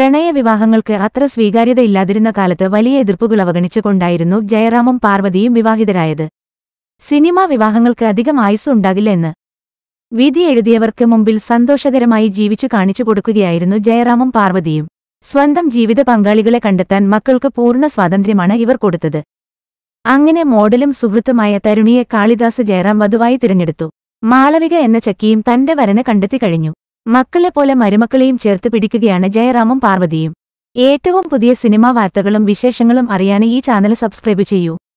പ്രണയവിവാഹങ്ങൾക്ക് അത്ര സ്വീകാര്യതയില്ലാതിരുന്ന കാലത്ത് വലിയ എതിർപ്പുകൾ അവഗണിച്ചുകൊണ്ടായിരുന്നു ജയറാമും പാർവതിയും വിവാഹിതരായത് സിനിമാ വിവാഹങ്ങൾക്ക് അധികം ആയുസ് ഉണ്ടാകില്ല എന്ന് വിധി എഴുതിയവർക്ക് മുമ്പിൽ സന്തോഷകരമായി ജീവിച്ചു കാണിച്ചു കൊടുക്കുകയായിരുന്നു ജയറാമും പാർവതിയും സ്വന്തം ജീവിത പങ്കാളികളെ കണ്ടെത്താൻ മക്കൾക്ക് പൂർണ്ണ സ്വാതന്ത്ര്യമാണ് ഇവർ കൊടുത്തത് അങ്ങനെ മോഡലും സുഹൃത്തുമായ തരുണിയെ കാളിദാസ് ജയറാം വധുവായി തിരഞ്ഞെടുത്തു മാളവിക എന്ന ചക്കിയും തന്റെ വരനെ കണ്ടെത്തി കഴിഞ്ഞു മക്കളെപ്പോലെ മരുമക്കളെയും ചേർത്ത് പിടിക്കുകയാണ് ജയറാമും പാർവതിയും ഏറ്റവും പുതിയ സിനിമാ വാർത്തകളും വിശേഷങ്ങളും അറിയാൻ ഈ ചാനൽ സബ്സ്ക്രൈബ് ചെയ്യൂ